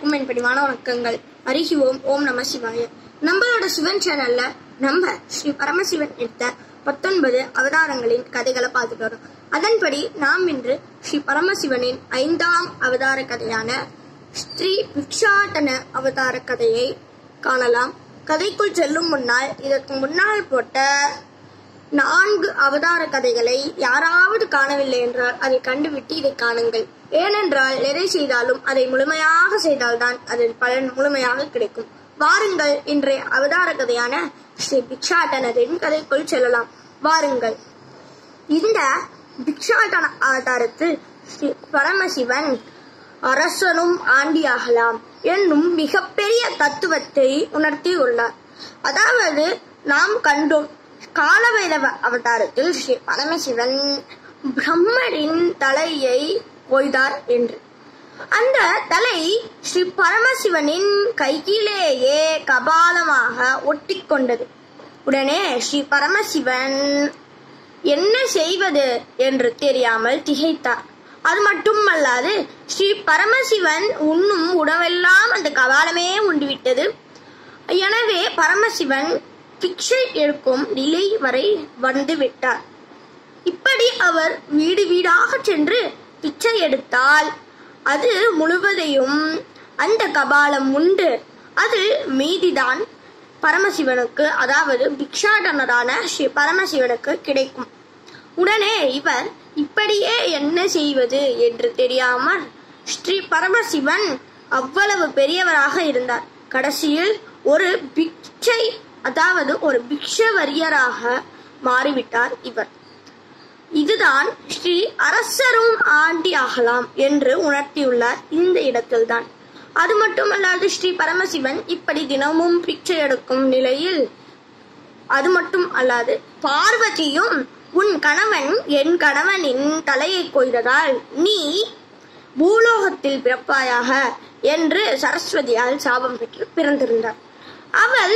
அனைவருக்கும் என் பணிவான வணக்கங்கள் அருகி ஓம் ஓம் நம சிவாய நம்மளோட சிவன் சேனல்ல நம்ம ஸ்ரீ பரமசிவன் எடுத்த பத்தொன்பது அவதாரங்களின் கதைகளை பார்த்துட்டு வரோம் அதன்படி நாம் இன்று ஸ்ரீ பரமசிவனின் ஐந்தாம் அவதார கதையான ஸ்ரீ பிக்ஷாடன அவதார கதையை காணலாம் கதைக்குள் செல்லும் முன்னால் இதற்கு முன்னால் போட்ட நான்கு அவதார கதைகளை யாராவது காணவில்லை என்றால் அதை கண்டுவிட்டு இதை காணுங்கள் ஏனென்றால் எதை செய்தாலும் அதை முழுமையாக செய்தால்தான் அதன் பலன் முழுமையாக கிடைக்கும் வாருங்கள் இன்றைய அவதார கதையான ஸ்ரீ பிக்ஷாட்டனரின் கதைக்குள் செல்லலாம் வாருங்கள் இந்த பிக்ஷாட்டன அவதாரத்தில் ஸ்ரீ பரமசிவன் அரசனும் ஆண்டியாகலாம் என்னும் மிகப்பெரிய தத்துவத்தை உணர்த்தியுள்ளார் அதாவது நாம் கண்டோம் காலபைரவ அவதாரத்தில் ஸ்ரீ பரமசிவன் பிரம்மரின் தலையை கொய்தார் என்று அந்த தலை ஸ்ரீ பரமசிவனின் கையிலேயே கபாலமாக ஒட்டிக்கொண்டது உடனே ஸ்ரீ பரமசிவன் என்ன செய்வது என்று தெரியாமல் திகைத்தார் அது மட்டுமல்லாது ஸ்ரீ பரமசிவன் உண்ணும் உணவெல்லாம் அந்த கபாலமே உண்டுவிட்டது எனவே பரமசிவன் பிக்ஷை எடுக்கும் நிலை வரை வந்து விட்டார் இப்படி அவர் வீடு வீடாக சென்று பிச்சை எடுத்தால் அது முழுவதையும் அந்த கபாலம் உண்டு அது மீதிதான் பரமசிவனுக்கு அதாவது பிக்ஷாடனரான ஸ்ரீ பரமசிவனுக்கு கிடைக்கும் உடனே இவர் இப்படியே என்ன செய்வது என்று தெரியாமல் ஸ்ரீ பரமசிவன் அவ்வளவு பெரியவராக இருந்தார் கடைசியில் ஒரு பிக்ஷை அதாவது ஒரு பிக்ஷவரியராக மாறிவிட்டார் இவர் இதுதான் ஸ்ரீ அரசரும் ஆண்டி ஆகலாம் என்று உணர்த்தியுள்ளார் இந்த இடத்தில்தான் அது மட்டுமல்லாது ஸ்ரீ பரமசிவன் இப்படி தினமும் பிச்சை எடுக்கும் நிலையில் அது மட்டும் அல்லாது பார்வதியும் உன் கணவன் என் கணவனின் தலையை கொய்ததால் நீ பூலோகத்தில் பிறப்பாயாக என்று சரஸ்வதியால் சாபம் பெற்று பிறந்திருந்தார் அவள்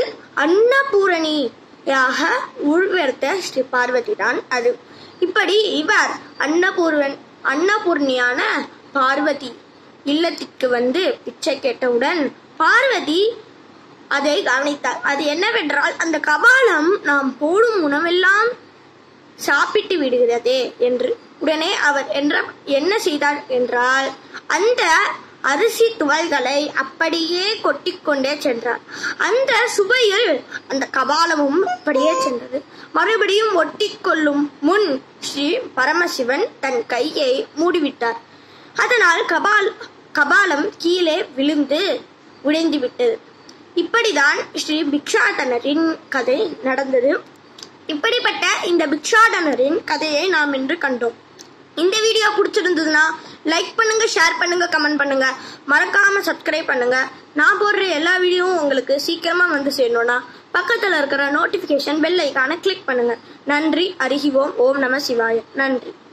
அன்னபூரணியாக உள்வெடுத்த ஸ்ரீ பார்வதி தான் அது இப்படி இவர் அன்னபூர்வன் அன்னபூர்ணியான பார்வதி இல்லத்திற்கு வந்து பிச்சை கேட்டவுடன் பார்வதி அதை கவனித்தார் அது என்னவென்றால் அந்த கபாலம் நாம் போடும் உணவெல்லாம் சாப்பிட்டு விடுகிறதே என்று உடனே அவர் என்ற என்ன செய்தார் என்றால் அந்த அரிசி துவல்களை அப்படியே கொட்டிக்கொண்டே சென்றார் அந்த சுவையில் அந்த கபாலமும் அப்படியே சென்றது மறுபடியும் ஒட்டிக்கொள்ளும் முன் ஸ்ரீ பரமசிவன் தன் கையை மூடிவிட்டார் அதனால் கபால் கபாலம் கீழே விழுந்து உடைந்து விட்டது இப்படிதான் ஸ்ரீ பிக்ஷாடனரின் கதை நடந்தது இப்படிப்பட்ட இந்த பிக்ஷாடனரின் கதையை நாம் இன்று கண்டோம் இந்த வீடியோ பிடிச்சிருந்ததுன்னா லைக் பண்ணுங்க ஷேர் பண்ணுங்க கமெண்ட் பண்ணுங்க மறக்காம சப்ஸ்கிரைப் பண்ணுங்க நான் போடுற எல்லா வீடியோவும் உங்களுக்கு சீக்கிரமா வந்து சேரணும்னா பக்கத்துல இருக்கிற நோட்டிபிகேஷன் பெல் ஐக்கான கிளிக் பண்ணுங்க நன்றி அருகி ஓம் ஓம் நம சிவாய நன்றி